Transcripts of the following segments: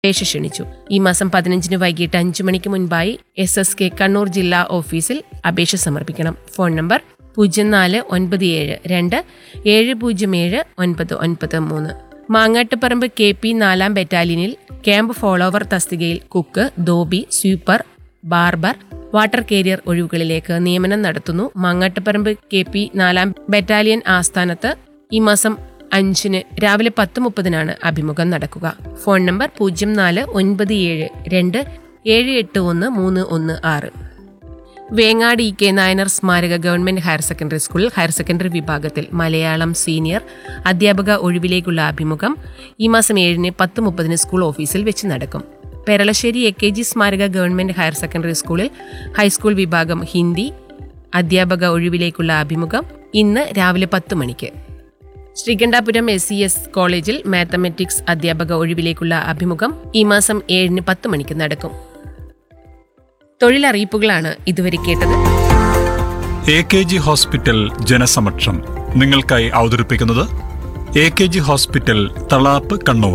അപേക്ഷ ക്ഷണിച്ചു ഈ മാസം പതിനഞ്ചിന് വൈകിട്ട് അഞ്ചു മണിക്ക് മുൻപായി എസ് എസ് കെ കണ്ണൂർ ജില്ലാ ഓഫീസിൽ അപേക്ഷ സമർപ്പിക്കണം ഫോൺ നമ്പർ പൂജ്യം നാല് ഒൻപത് ഏഴ് രണ്ട് ഏഴ് പൂജ്യം ഏഴ് ഒൻപത് ഒൻപത് മൂന്ന് മാങ്ങാട്ടുപറമ്പ് കെ പി നാലാം ബറ്റാലിയനിൽ ക്യാമ്പ് ഫോളോവർ തസ്തികയിൽ cook dhobi sweeper barber water carrier ഒഴിവുകളിലേക്ക് നിയമനം നടത്തുന്നു മാങ്ങാട്ടുപറമ്പ് കെ പി നാലാം ബറ്റാലിയൻ ആസ്ഥാനത്ത് ഈ മാസം അഞ്ചിന് രാവിലെ പത്ത് മുപ്പതിനാണ് അഭിമുഖം നടക്കുക ഫോൺ നമ്പർ പൂജ്യം നാല് ഒൻപത് ഏഴ് രണ്ട് ഏഴ് എട്ട് ഒന്ന് മൂന്ന് ഒന്ന് ആറ് വേങ്ങാട് ഇ കെ നായനർ സ്മാരക ഗവൺമെന്റ് ഹയർ സെക്കൻഡറി സ്കൂളിൽ ഹയർ സെക്കൻഡറി വിഭാഗത്തിൽ മലയാളം സീനിയർ അധ്യാപക ഒഴിവിലേക്കുള്ള അഭിമുഖം ഈ മാസം ഏഴിന് പത്ത് മുപ്പതിന് സ്കൂൾ ഓഫീസിൽ വെച്ച് നടക്കും പെരളശ്ശേരി എ കെ ജി സ്മാരക ഗവൺമെന്റ് ഹയർ സെക്കൻഡറി സ്കൂളിൽ ഹൈസ്കൂൾ വിഭാഗം ഹിന്ദി അധ്യാപക ഒഴിവിലേക്കുള്ള അഭിമുഖം ഇന്ന് രാവിലെ പത്ത് മണിക്ക് ശ്രീകണ്ഠാപുരം എസ് സി എസ് കോളേജിൽ മാത്തമെറ്റിക്സ് അധ്യാപക ഒഴിവിലേക്കുള്ള അഭിമുഖം ഈ മാസം ഏഴിന് പത്ത് മണിക്ക് നടക്കും തൊഴിലറിയിപ്പുകളാണ് ഇതുവരെ കേട്ടത് എ കെ ജി ഹോസ്പിറ്റൽ ജനസമക്ഷം നിങ്ങൾക്കായി അവതരിപ്പിക്കുന്നത് A K G hospital Thalap Kannur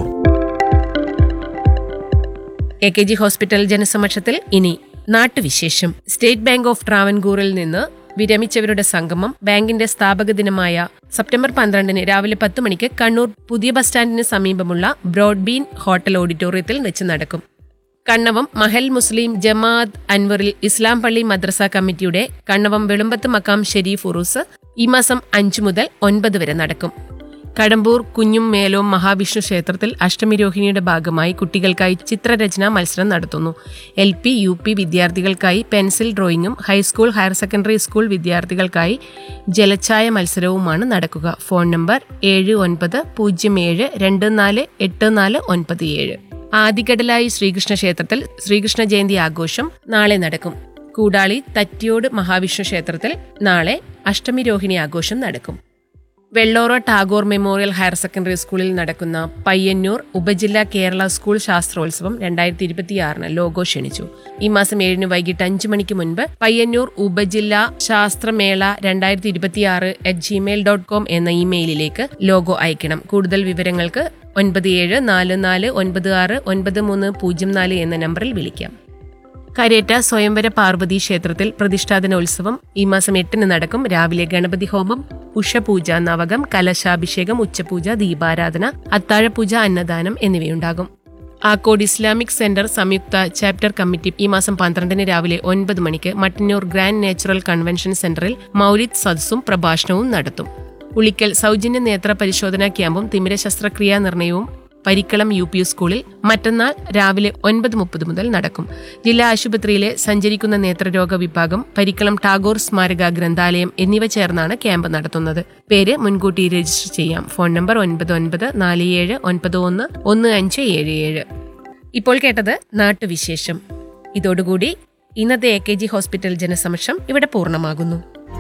A K G hospital ജനസമക്ഷത്തിൽ ഇനി നാട്ടുവിശേഷം സ്റ്റേറ്റ് ബാങ്ക് ഓഫ് ട്രാവൻകൂറിൽ നിന്ന് വിരമിച്ചവരുടെ സംഗമം ബാങ്കിന്റെ സ്ഥാപക ദിനമായ സെപ്റ്റംബർ പന്ത്രണ്ടിന് രാവിലെ പത്ത് മണിക്ക് കണ്ണൂർ പുതിയ ബസ് സ്റ്റാൻഡിന് സമീപമുള്ള ബ്രോഡ്ബീൻ ഹോട്ടൽ ഓഡിറ്റോറിയത്തിൽ വെച്ച് നടക്കും കണ്ണവം മഹൽ മുസ്ലിം ജമാഅത്ത് അൻവറിൽ ഇസ്ലാം പള്ളി മദ്രസ കമ്മിറ്റിയുടെ കണ്ണവം വെളുമ്പത്ത് മക്കാം ഷെരീഫ് ഉറൂസ് ഈ മാസം അഞ്ചു മുതൽ ഒൻപത് വരെ നടക്കും കടമ്പൂർ കുഞ്ഞും മേലോം മഹാവിഷ്ണു ക്ഷേത്രത്തിൽ അഷ്ടമിരോഹിണിയുടെ ഭാഗമായി കുട്ടികൾക്കായി ചിത്രരചനാ മത്സരം നടത്തുന്നു എൽ പി യു പി വിദ്യാർത്ഥികൾക്കായി പെൻസിൽ ഡ്രോയിങ്ങും ഹൈസ്കൂൾ ഹയർ സെക്കൻഡറി സ്കൂൾ വിദ്യാർത്ഥികൾക്കായി ജലച്ഛായ മത്സരവുമാണ് നടക്കുക ഫോൺ നമ്പർ ഏഴ് ഒൻപത് പൂജ്യം ഏഴ് രണ്ട് നാല് എട്ട് നാല് ഒൻപത് ഏഴ് ആദികടലായി ശ്രീകൃഷ്ണ ക്ഷേത്രത്തിൽ ശ്രീകൃഷ്ണ ജയന്തി ആഘോഷം നാളെ നടക്കും കൂടാളി തറ്റിയോട് മഹാവിഷ്ണു ക്ഷേത്രത്തിൽ നാളെ അഷ്ടമിരോഹിണി ആഘോഷം നടക്കും Vellora Tagore memorial higher secondary സ്കൂളിൽ നടക്കുന്ന പയ്യന്നൂർ ഉപജില്ലാ കേരള സ്കൂൾ ശാസ്ത്രോത്സവം രണ്ടായിരത്തി ഇരുപത്തിയാറിന് ലോഗോ ക്ഷണിച്ചു ഈ മാസം ഏഴിന് വൈകിട്ട് അഞ്ചു മണിക്ക് മുൻപ് പയ്യന്നൂർ ഉപജില്ലാ ശാസ്ത്രമേള രണ്ടായിരത്തി ഇരുപത്തിയാറ് അറ്റ് ജിമെയിൽ ഡോട്ട് കോം എന്ന ഇമെയിലിലേക്ക് ലോഗോ അയക്കണം കൂടുതൽ വിവരങ്ങൾക്ക് ഒൻപത് ഏഴ് നാല് നാല് ഒൻപത് ആറ് ഒൻപത് മൂന്ന് പൂജ്യം നാല് എന്ന നമ്പറിൽ വിളിക്കാം കരേറ്റ സ്വയംവര പാർവതി ക്ഷേത്രത്തിൽ പ്രതിഷ്ഠാദനോത്സവം ഈ മാസം എട്ടിന് നടക്കും രാവിലെ ഗണപതി ഹോമം ഉഷപൂജ നവകം കലശാഭിഷേകം ഉച്ചപൂജ ദീപാരാധന അത്താഴപൂജ അന്നദാനം എന്നിവയുണ്ടാകും ആക്കോട് ഇസ്ലാമിക് സെന്റർ സംയുക്ത ചാപ്റ്റർ കമ്മിറ്റി ഈ മാസം പന്ത്രണ്ടിന് രാവിലെ ഒൻപത് മണിക്ക് മട്ടന്നൂർ ഗ്രാൻഡ് നാച്ചുറൽ കൺവെൻഷൻ സെന്ററിൽ മൗലിദ് സദസ്സും പ്രഭാഷണവും നടത്തും ഉളിക്കൽ സൗജന്യ നേത്ര പരിശോധനാ ക്യാമ്പും തിമിര ശസ്ത്രക്രിയാ നിർണയവും പരിക്കളം യു പി സ്കൂളിൽ മറ്റന്നാൾ രാവിലെ ഒൻപത് മുപ്പത് മുതൽ നടക്കും ജില്ലാ ആശുപത്രിയിലെ സഞ്ചരിക്കുന്ന നേത്രരോഗ വിഭാഗം പരിക്കളം ടാഗോർ സ്മാരക ഗ്രന്ഥാലയം എന്നിവ ചേർന്നാണ് ക്യാമ്പ് നടത്തുന്നത് പേര് മുൻകൂട്ടി രജിസ്റ്റർ ചെയ്യാം ഫോൺ നമ്പർ ഒൻപത് ഒൻപത് നാല് ഏഴ് ഒൻപത് ഒന്ന് ഒന്ന് അഞ്ച് ഏഴ് ഏഴ് ഇപ്പോൾ കേട്ടത് നാട്ടുവിശേഷം ഇതോടുകൂടി ഇന്നത്തെ എ കെ ജി ഹോസ്പിറ്റൽ ജനസമക്ഷം ഇവിടെ പൂർണ്ണമാകുന്നു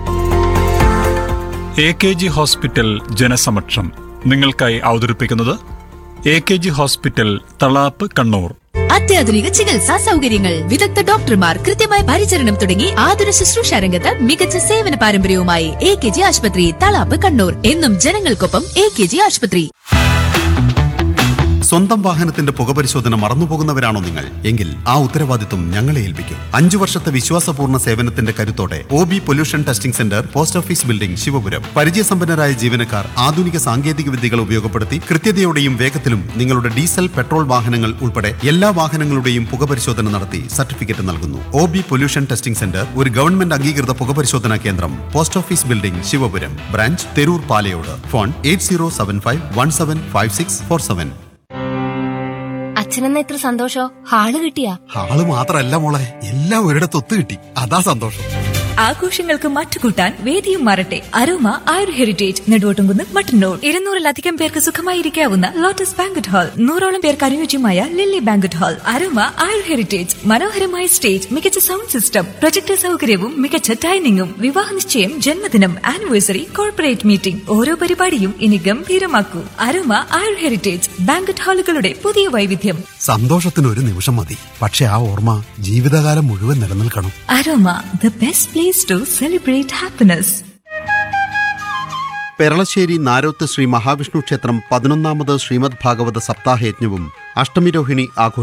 എ കെ ജി ഹോസ്പിറ്റൽ ജനസമക്ഷം നിങ്ങൾക്കായി അവതരിപ്പിക്കുന്നത് A K G hospital Thalap Kannur അത്യാധുനിക ചികിത്സാ സൗകര്യങ്ങൾ വിദഗ്ധ ഡോക്ടർമാർ കൃത്യമായ പരിചരണം തുടങ്ങി ആതുര ശുശ്രൂഷ രംഗത്ത് മികച്ച സേവന പാരമ്പര്യവുമായി എ കെ ജി ആശുപത്രി തളാപ്പ് കണ്ണൂർ എന്നും ജനങ്ങൾക്കൊപ്പം എ കെ ജി ആശുപത്രി സ്വന്തം വാഹനത്തിന്റെ പുകപരിശോധന മറന്നുപോകുന്നവരാണോ നിങ്ങൾ എങ്കിൽ ആ ഉത്തരവാദിത്വം ഞങ്ങളെ ഏൽപ്പിക്കും അഞ്ചു വർഷത്തെ വിശ്വാസപൂർണ്ണ സേവനത്തിന്റെ കരുത്തോടെ O B pollution testing centre post office building Sivapuram പരിചയസമ്പന്നരായ ജീവനക്കാർ ആധുനിക സാങ്കേതിക വിദ്യകൾ ഉപയോഗപ്പെടുത്തി കൃത്യതയോടെയും വേഗത്തിലും നിങ്ങളുടെ ഡീസൽ പെട്രോൾ വാഹനങ്ങൾ ഉൾപ്പെടെ എല്ലാ വാഹനങ്ങളുടെയും പുകപരിശോധന നടത്തി സർട്ടിഫിക്കറ്റ് നൽകുന്നു O B pollution testing centre ഒരു ഗവൺമെന്റ് അംഗീകൃത പുകപരിശോധനാ കേന്ദ്രം post office building Sivapuram branch Theroor Palayode phone eight zero seven five one seven five six four seven അച്ഛനെന്ന ഇത്ര സന്തോഷോ ഹാള് കിട്ടിയാ ആള് മാത്രല്ല മോളെ എല്ലാം ഒരിടത്ത് ഒത്തു കിട്ടി അതാ സന്തോഷം ആഘോഷങ്ങൾക്ക് മറ്റുകൂട്ടാൻ വേദിയും മാറട്ടെ അരോമ ആയുർ ഹെറിറ്റേജ് നെടുവോട്ടുംകുന്ന് മട്ടന്നൂർ ഇരുന്നൂറിലധികം പേർക്ക് സുഖമായിരിക്കാവുന്ന ലോട്ടസ് ബാങ്കറ്റ് ഹാൾ നൂറോളം പേർക്ക് അനുയോജ്യമായ lily banquet hall aroma Ayur heritage മനോഹരമായ സ്റ്റേജ് മികച്ച സൗണ്ട് സിസ്റ്റം പ്രൊജക്ടർ സൗകര്യവും മികച്ച ഡൈനിങ്ങും വിവാഹ നിശ്ചയം ജന്മദിനം ആനിവേഴ്സറി കോർപ്പറേറ്റ് മീറ്റിംഗ് ഓരോ പരിപാടിയും ഇനി ഗംഭീരമാക്കൂ അരോമ ആയുർ ഹെറിറ്റേജ് ബാങ്കറ്റ് ഹാളുകളുടെ പുതിയ വൈവിധ്യം സന്തോഷത്തിന് ഒരു നിമിഷം മതി പക്ഷെ ആ ഓർമ്മ ജീവിതകാലം മുഴുവൻ നിലനിൽക്കണം aroma the best place to celebrate happiness Peralassery Naroth Shri Mahavishnu ക്ഷേത്രം പതിനൊന്നാമത് ശ്രീമദ് ഭാഗവത സപ്താഹയജ്ഞവും അഷ്ടമിരോഹിണി ആഘോഷ